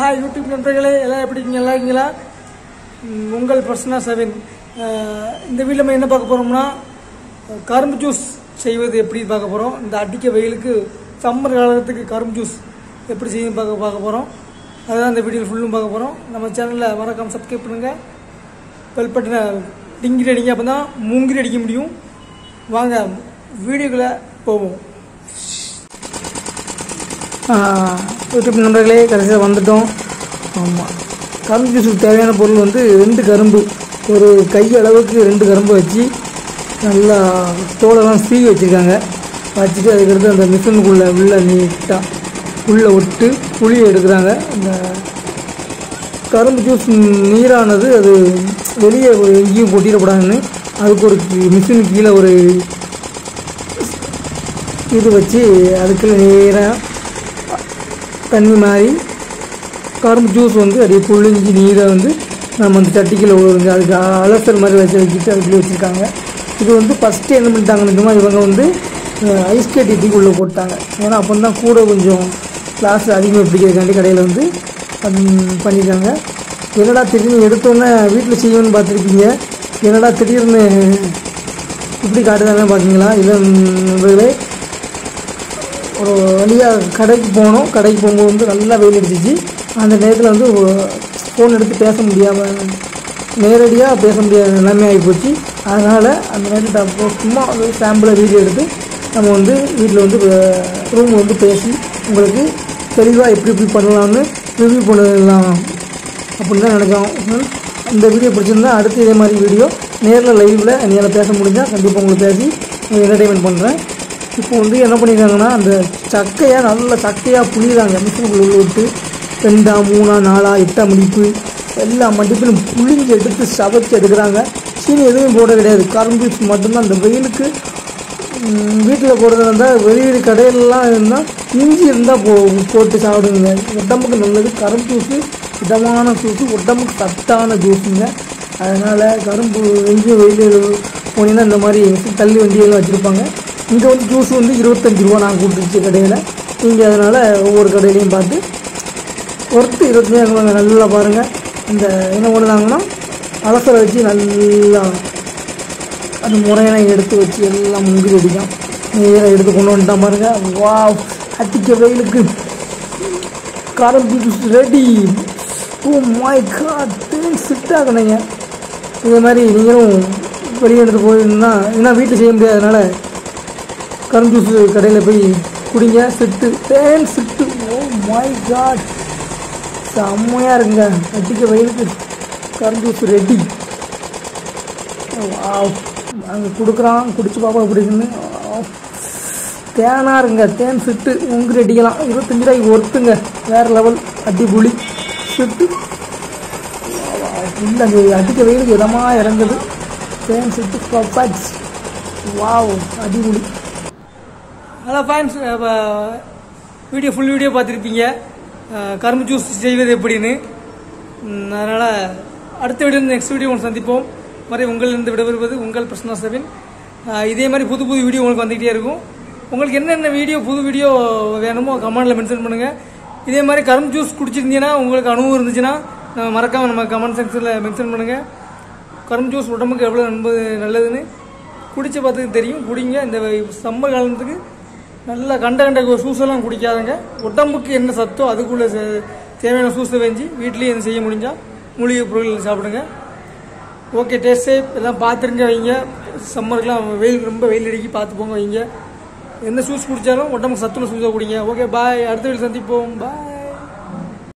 Hi YouTube நண்பர்களே எல்லாம் எப்படி இருக்கீங்க நல்லா இருக்கீங்களா ம், உங்கள் பர்சனா செவன் இந்த வீட்டில் நம்ம என்ன பார்க்க போகிறோம்னா கரும்பு ஜூஸ் செய்வது எப்படி பார்க்க போகிறோம் இந்த அடிக்க வெயிலுக்கு சம்மர் காலத்துக்கு கரும்பு ஜூஸ் எப்படி செய்யும் பார்க்க பார்க்க போகிறோம் அதுதான் இந்த வீடியோ ஃபுல்லும் பார்க்க போகிறோம் நம்ம சேனலில் மறக்காம சப்ஸ்கிரைப் பண்ணுங்கள் பெல் பட்டனை டிங்கிரி அடிங்க அப்போ தான் மூங்கிரி அடிக்க முடியும் வாங்க வீடியோக்குள்ளே போவோம் யூடியூப் நண்பர்களே கடைசியாக வந்துட்டோம் ஆமாம் கரும்பு ஜூஸுக்கு தேவையான பொருள் வந்து ரெண்டு கரும்பு ஒரு கை அளவுக்கு ரெண்டு கரும்பு வச்சு நல்லா தோலெல்லாம் சீவி வச்சுருக்காங்க வச்சுட்டு அதுக்கடுத்து அந்த மிஷினுக்குள்ளே உள்ள நீட்டாக உள்ளே விட்டு புளியை எடுக்கிறாங்க அந்த கரும்பு ஜூஸ் நீரானது அது வெளியே ஒரு எங்கேயும் கொட்டிடக்கூடாதுன்னு அதுக்கு ஒரு மிஷின் கீழே ஒரு இது வச்சு அதுக்குள்ள நேராக தண்ணி மாதிரி கரும்பு ஜூஸ் வந்து அப்படியே புழிஞ்சி நீரை வந்து நம்ம அந்த சட்டிக்குள்ள விழுவுங்க அதுக்கு அலசல் மாதிரி வச்சு வச்சுட்டு அதுக்குள்ளே வச்சுருக்காங்க இது வந்து ஃபஸ்ட்டு என்ன பண்ணிட்டாங்கன்னா இவங்க வந்து ஐஸ் கட்டி தூக்கி உள்ளே போட்டாங்க ஏன்னா அப்போ தான் கூட கொஞ்சம் கிளாஸ் அதிகமாக பிடிக்கிறதுக்காண்டி கடையில் வந்து பண்- பண்ணியிருக்காங்க என்னடா திடீர்னு எடுத்தோன்னே வீட்டில் செய்யணும்னு பார்த்துருப்பீங்க என்னடா திடீர்னு இப்படி காட்டுதாங்க பார்த்தீங்களா இல்லை நண்பர்களே ஒரு வழியாக கடைக்கு போனோம் கடைக்கு போகும்போது வந்து நல்லா வெயில் அடிச்சிச்சு அந்த நேரத்தில் வந்து ஃபோன் எடுத்து பேச முடியாமல் நேரடியாக பேச முடியாத நிலைமை ஆகி போச்சு அதனால் அந்த நேரத்தில் அப்போ சும்மா ஒரு சாம்பிளை வீடியோ எடுத்து நம்ம வந்து வீட்டில் வந்து ரூம் வந்து பேசி உங்களுக்கு தெளிவாக எப்படி எப்படி பண்ணலாம்னு ரிவ்யூ பண்ணலாம் அப்படின்னு தான் நினைக்கிறோம் ம். இந்த வீடியோ பிடிச்சிருந்தா அடுத்து இதே மாதிரி வீடியோ நேரில் லைவில் என்னால் பேச முடிஞ்சால் கண்டிப்பாக உங்களுக்கு பேசி என்டர்டைன்மெண்ட் பண்ணுறேன் இப்போ வந்து என்ன பண்ணியிருக்காங்கன்னா அந்த சக்கையாக நல்ல சக்கையாக புளியுறாங்க மிஷினுக்குள்ள உள்ள விட்டு ரெண்டா மூணா நாலா எட்டா மடிப்பு எல்லா மடிப்பிலும் புளிஞ்சு எடுத்து சவைச்சு எடுக்கிறாங்க சீனி எதுவும் போட கிடையாது கரும்பு juice மட்டும்தான் அந்த வெயிலுக்கு வீட்டில் போடுறதா இருந்தால் வெளியில் கடையிலலாம் இருந்தால் இஞ்சி இருந்தால் போ போட்டு சாப்பிடுங்க உடம்புக்கு நல்லது கரும்பு ஜூஸு இதமான ஜூஸு உடம்புக்கு சத்தான ஜூஸுங்க அதனால் கரும்பு எங்கேயும் வெயில் போனீங்கன்னா இந்த மாதிரி தள்ளி வண்டியெல்லாம் வச்சுருப்பாங்க இங்கே வந்து ஜூஸ் வந்து இருபத்தஞ்சி ரூபா நான் கூப்பிட்டுருச்சு கடையில் இங்கே அதனால் ஒவ்வொரு கடையிலையும் பார்த்து ஒருத்து இருபத்தஞ்சாயிரம் ரூபாங்க நல்லா பாருங்கள் இந்த என்ன பண்ணுறாங்கன்னா அலசரை வச்சு நல்லா அது முறையெல்லாம் எடுத்து வச்சு எல்லாம் முங்கில் அடிக்கும் நேராக எடுத்து கொண்டு வந்துட்டான் பாருங்க வா அடிக்க வெயிலுக்கு கரும்பு juice ready oh my god தேன் சிட் ஆகணுங்க இதே மாதிரி நீங்களும் வெளியே எடுத்து போயிருந்தா ஏன்னா வீட்டில் செய்ய முடியாதனால கரும்பு ஜூஸ் கடையில் போய் குடிங்க சிட்டு தேன் சிட்டு ஓ மை காட் செம்மையாக இருக்குங்க அடிக்க வெயிலுக்கு கரும்பு ஜூஸ் ரெடி வாவ் அங்கே கொடுக்குறான் குடிச்சு பாப்பா எப்படி இருக்குன்னு வாவ். தேனா இருங்க தேன் சிட்டு உங்க அடிக்கலாம் இருபத்தஞ்சு ரூபாய்க்கு ஒருத்துங்க வேற லெவல் அடிபுளி சிட்டு இல்லை அந்த அடிக்க வெயிலுக்கு இதமாக இறங்குது தேன் சிட்டு பர்ஃபெக்ட் வாவ் அடிபுளி hello fans video full video பார்த்துருப்பீங்க அஹ், கரும்பு ஜூஸ் செய்வது எப்படின்னு அதனால் அடுத்த வீடியோ நெக்ஸ்ட் வீடியோ ஒன்று சந்திப்போம் வரை உங்களிலிருந்து விடைபெறுவது உங்கள் பிரசன்னா செவின் அஹ், இதே மாதிரி புது புது வீடியோ உங்களுக்கு வந்துகிட்டே இருக்கும் உங்களுக்கு என்னென்ன வீடியோ புது வீடியோ வேணுமோ கமெண்டில் மென்ஷன் பண்ணுங்கள் இதே மாதிரி கரும்பு ஜூஸ் குடிச்சிருந்தீங்கன்னா உங்களுக்கு அனுபவம் இருந்துச்சுன்னா நம்ம மறக்காமல் நம்ம கமெண்ட் செக்ஷனில் மென்ஷன் பண்ணுங்கள் கரும்பு ஜூஸ் உடம்புக்கு எவ்வளோ நண்பது நல்லதுன்னு குடிச்சு பார்த்துக்கு தெரியும் குடிங்க இந்த சம்மர் காலத்துக்கு நல்லா கண்ட கண்ட சூஸெல்லாம் குடிக்காதங்க உடம்புக்கு என்ன சத்தோ அதுக்குள்ளே சே- தேவையான சூஸை வெஞ்சு வீட்லேயே எதுவும் செய்ய முடிஞ்சால் மூலிகை பொருட்கள் சாப்பிடுங்க ஓகே டேஸ்ட் சேஃப் எல்லாம் பார்த்துருங்க வைங்க சம்மருக்குலாம் வெயில் ரொம்ப வெயில் அடிக்கி பார்த்து போங்க வைங்க எந்த ஜூஸ் குடித்தாலும் உடம்புக்கு சத்துள்ள ஜூஸாக குடிங்க ஓகே பாய் அடுத்த வீடு சந்திப்போம் பாய்